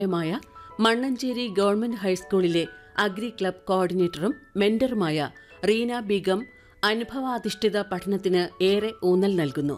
മായ Mannanchery government ഹൈസ്കൂളിലെ agri club കോർഡിനേറ്ററും മെന്ററുമായ റീന ബീഗം അനുഭവാധിഷ്ഠിത പഠനത്തിന് ഏറെ ഊന്നൽ നൽകുന്നു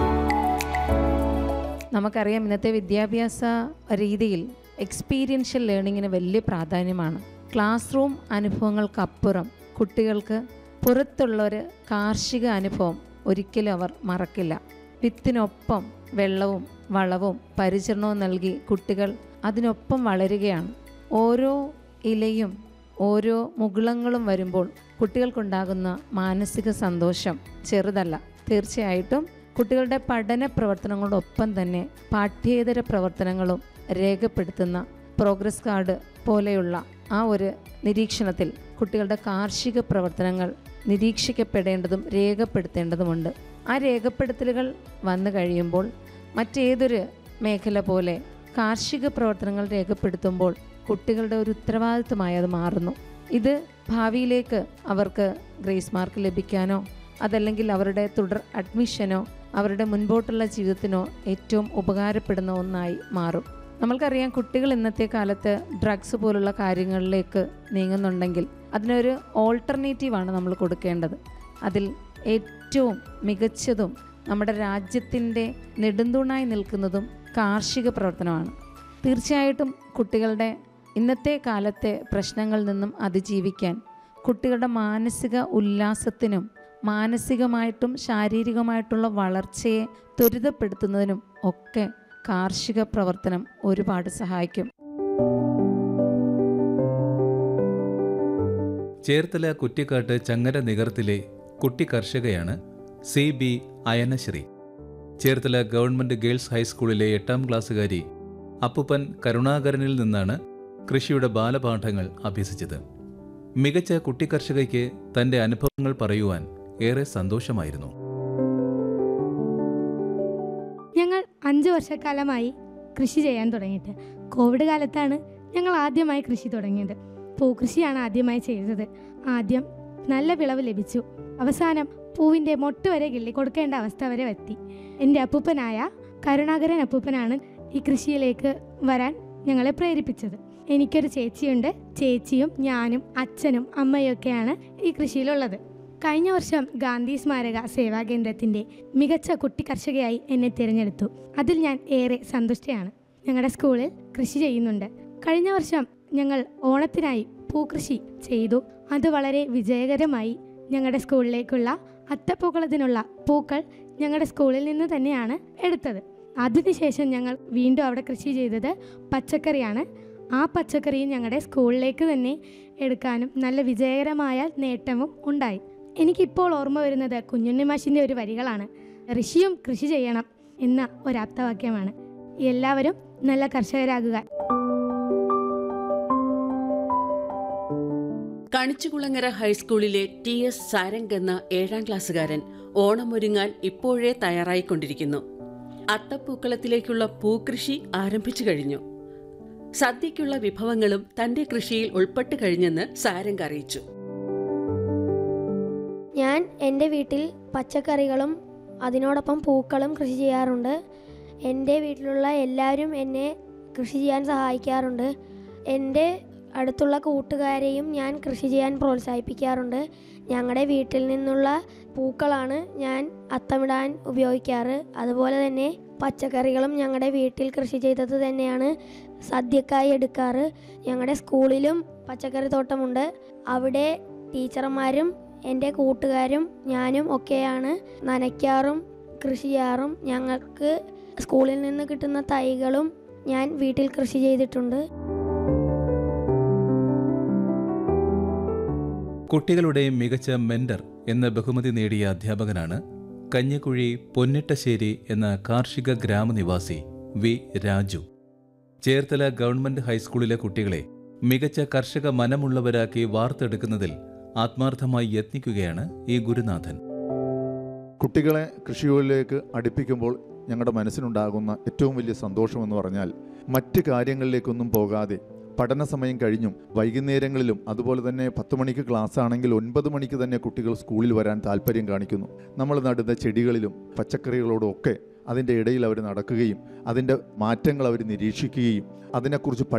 നമുക്കറിയാം ഇന്നത്തെ വിദ്യാഭ്യാസ രീതിയിൽ എക്സ്പീരിയൻഷ്യൽ ലേണിങ്ങിന് വലിയ പ്രാധാന്യമാണ് ക്ലാസ് റൂം അനുഭവങ്ങൾക്കപ്പുറം കുട്ടികൾക്ക് പുറത്തുള്ള ഒരു കാർഷിക അനുഭവം ഒരിക്കലും അവർ മറക്കില്ല വിത്തിനൊപ്പം വെള്ളവും വളവും പരിചരണവും നൽകി കുട്ടികൾ അതിനൊപ്പം വളരുകയാണ് ഓരോ ഇലയും ഓരോ മുകുളങ്ങളും വരുമ്പോൾ കുട്ടികൾക്കുണ്ടാകുന്ന മാനസിക സന്തോഷം ചെറുതല്ല തീർച്ചയായിട്ടും കുട്ടികളുടെ പഠന പ്രവർത്തനങ്ങളോടൊപ്പം തന്നെ പാഠ്യേതര പ്രവർത്തനങ്ങളും രേഖപ്പെടുത്തുന്ന പ്രോഗ്രസ് കാർഡ് പോലെയുള്ള ആ ഒരു നിരീക്ഷണത്തിൽ കുട്ടികളുടെ കാർഷിക പ്രവർത്തനങ്ങൾ നിരീക്ഷിക്കപ്പെടേണ്ടതും രേഖപ്പെടുത്തേണ്ടതുമുണ്ട് ആ രേഖപ്പെടുത്തലുകൾ വന്നു കഴിയുമ്പോൾ മറ്റേതൊരു മേഖല പോലെ കാർഷിക പ്രവർത്തനങ്ങൾ രേഖപ്പെടുത്തുമ്പോൾ കുട്ടികളുടെ ഒരു ഉത്തരവാദിത്വമായി അത് മാറുന്നു ഇത് ഭാവിയിലേക്ക് അവർക്ക് ഗ്രേസ് മാർക്ക് ലഭിക്കാനോ അതല്ലെങ്കിൽ അവരുടെ തുടർ അഡ്മിഷനോ അവരുടെ മുൻപോട്ടുള്ള ജീവിതത്തിനോ ഏറ്റവും ഉപകാരപ്പെടുന്ന ഒന്നായി മാറും നമ്മൾക്കറിയാം കുട്ടികൾ ഇന്നത്തെ കാലത്ത് ഡ്രഗ്സ് പോലുള്ള കാര്യങ്ങളിലേക്ക് നീങ്ങുന്നുണ്ടെങ്കിൽ അതിനൊരു ഓൾട്ടർനേറ്റീവാണ് നമ്മൾ കൊടുക്കേണ്ടത് അതിൽ ഏറ്റവും മികച്ചതും നമ്മുടെ രാജ്യത്തിൻ്റെ നെടുന്തൂണായി നിൽക്കുന്നതും കാർഷിക പ്രവർത്തനമാണ് തീർച്ചയായിട്ടും കുട്ടികളുടെ ഇന്നത്തെ കാലത്തെ പ്രശ്നങ്ങളിൽ നിന്നും അതിജീവിക്കാൻ കുട്ടികളുടെ മാനസിക ഉല്ലാസത്തിനും മാനസികമായിട്ടും ശാരീരികമായിട്ടുള്ള വളർച്ചയെ ത്വരിതപ്പെടുത്തുന്നതിനും ഒക്കെ കാർഷിക പ്രവർത്തനം ഒരുപാട് സഹായിക്കും ചേർത്തല കുറ്റിക്കാട്ട് ചങ്ങര നികർത്തിലെ കുട്ടി കർഷകയാണ് C B Ayanasree Cherthala government girls ഹൈസ്കൂളിലെ എട്ടാം ക്ലാസ്സുകാരി അപ്പുപ്പൻ കരുണാകരനിൽ നിന്നാണ് കൃഷിയുടെ ബാലപാഠങ്ങൾ അഭ്യസിച്ചത് മികച്ച കുട്ടി കർഷകയ്ക്ക് തന്റെ അനുഭവങ്ങൾ പറയുവാൻ ഏറെ സന്തോഷമായിരുന്നു ഞങ്ങൾ അഞ്ച് വർഷക്കാലമായി കൃഷി ചെയ്യാൻ തുടങ്ങിയിട്ട് കോവിഡ് കാലത്താണ് ഞങ്ങൾ ആദ്യമായി കൃഷി തുടങ്ങിയത് പൂക്കൃഷിയാണ് ആദ്യമായി ചെയ്തത് ആദ്യം നല്ല വിളവ് ലഭിച്ചു അവസാനം പൂവിൻ്റെ മൊട്ട് വരെ കിള്ളി കൊടുക്കേണ്ട അവസ്ഥ വരെ എത്തി എൻ്റെ അപ്പൂപ്പനായ കരുണാകരൻ അപ്പൂപ്പനാണ് ഈ കൃഷിയിലേക്ക് വരാൻ ഞങ്ങളെ പ്രേരിപ്പിച്ചത് എനിക്കൊരു ചേച്ചിയുണ്ട് ചേച്ചിയും ഞാനും അച്ഛനും അമ്മയൊക്കെയാണ് ഈ കൃഷിയിലുള്ളത് കഴിഞ്ഞ വർഷം ഗാന്ധി സ്മാരക സേവാ കേന്ദ്രത്തിന്റെ മികച്ച കുട്ടി കർഷകയായി എന്നെ തിരഞ്ഞെടുത്തു അതിൽ ഞാൻ ഏറെ സന്തുഷ്ടയാണ് ഞങ്ങളുടെ സ്കൂളിൽ കൃഷി ചെയ്യുന്നുണ്ട് കഴിഞ്ഞ വർഷം ഞങ്ങൾ ഓണത്തിനായി പൂക്കൃഷി ചെയ്തു അത് വളരെ വിജയകരമായി ഞങ്ങളുടെ സ്കൂളിലേക്കുള്ള അത്തപ്പൂക്കളത്തിനുള്ള പൂക്കൾ ഞങ്ങളുടെ സ്കൂളിൽ നിന്ന് തന്നെയാണ് എടുത്തത് അതിനുശേഷം ഞങ്ങൾ വീണ്ടും അവിടെ കൃഷി ചെയ്തത് പച്ചക്കറിയാണ് ആ പച്ചക്കറിയും ഞങ്ങളുടെ സ്കൂളിലേക്ക് തന്നെ എടുക്കാനും നല്ല വിജയകരമായ നേട്ടവും ഉണ്ടായി എനിക്കിപ്പോൾ ഓർമ്മ വരുന്നത് കുഞ്ഞുണ്ണി മാഷിൻ്റെ ഒരു വരികളാണ് ഋഷിയും കൃഷി ചെയ്യണം എന്ന ഒരാപ്തവാക്യമാണ് എല്ലാവരും നല്ല കർഷകരാകുക കണിച്ചുകുളങ്ങര ഹൈസ്കൂളിലെ ടി എസ് സാരംഗ് എന്ന ഏഴാം ക്ലാസ്സുകാരൻ ഓണമൊരുങ്ങാൻ ഇപ്പോഴേ തയ്യാറായിക്കൊണ്ടിരിക്കുന്നു അത്തപ്പൂക്കളത്തിലേക്കുള്ള പൂക്കൃഷി ആരംഭിച്ചു കഴിഞ്ഞു സദ്യയ്ക്കുള്ള വിഭവങ്ങളും തന്റെ കൃഷിയിൽ ഉൾപ്പെട്ടു കഴിഞ്ഞെന്ന് സാരംഗ് അറിയിച്ചു ഞാൻ എൻ്റെ വീട്ടിൽ പച്ചക്കറികളും അതിനോടൊപ്പം പൂക്കളും കൃഷി ചെയ്യാറുണ്ട് എൻ്റെ വീട്ടിലുള്ള എല്ലാവരും എന്നെ കൃഷി ചെയ്യാൻ സഹായിക്കാറുണ്ട് എൻ്റെ അടുത്തുള്ള കൂട്ടുകാരെയും ഞാൻ കൃഷി ചെയ്യാൻ പ്രോത്സാഹിപ്പിക്കാറുണ്ട് ഞങ്ങളുടെ വീട്ടിൽ നിന്നുള്ള പൂക്കളാണ് ഞാൻ അത്തമിടാൻ ഉപയോഗിക്കാറ് അതുപോലെ തന്നെ പച്ചക്കറികളും ഞങ്ങളുടെ വീട്ടിൽ കൃഷി ചെയ്തത് തന്നെയാണ് സദ്യക്കായി എടുക്കാറ് ഞങ്ങളുടെ സ്കൂളിലും പച്ചക്കറി തോട്ടമുണ്ട് അവിടെ ടീച്ചർമാരും എൻ്റെ കൂട്ടുകാരും ഞാനും ഒക്കെയാണ് നനയ്ക്കാറും കൃഷി ചെയ്യാറും ഞങ്ങൾക്ക് സ്കൂളിൽ നിന്ന് കിട്ടുന്ന തൈകളും ഞാൻ വീട്ടിൽ കൃഷി ചെയ്തിട്ടുണ്ട് കുട്ടികളുടെ മികച്ച മെന്റർ എന്ന ബഹുമതി നേടിയ അധ്യാപകനാണ് കഞ്ഞിക്കുഴി പൊന്നിട്ടശ്ശേരി എന്ന കാർഷിക ഗ്രാമനിവാസി വി രാജു ചേർത്തല ഗവൺമെന്റ് ഹൈസ്കൂളിലെ കുട്ടികളെ മികച്ച കർഷക മനമുള്ളവരാക്കി വാർത്തെടുക്കുന്നതിൽ ആത്മാർത്ഥമായി യത്നിക്കുകയാണ് ഈ ഗുരുനാഥൻ കുട്ടികളെ കൃഷികളിലേക്ക് അടുപ്പിക്കുമ്പോൾ ഞങ്ങളുടെ മനസ്സിനുണ്ടാകുന്ന ഏറ്റവും വലിയ സന്തോഷമെന്ന് പറഞ്ഞാൽ മറ്റ് കാര്യങ്ങളിലേക്കൊന്നും പോകാതെ പഠന സമയം കഴിഞ്ഞും വൈകുന്നേരങ്ങളിലും അതുപോലെ തന്നെ പത്ത് മണിക്ക് ക്ലാസ് ആണെങ്കിൽ ഒൻപത് മണിക്ക് തന്നെ കുട്ടികൾ സ്കൂളിൽ വരാൻ താല്പര്യം കാണിക്കുന്നു നമ്മൾ നടുന്ന ചെടികളിലും പച്ചക്കറികളോടും ഒക്കെ അതിൻ്റെ ഇടയിൽ അവർ നടക്കുകയും അതിൻ്റെ മാറ്റങ്ങൾ അവർ നിരീക്ഷിക്കുകയും അതിനെക്കുറിച്ച്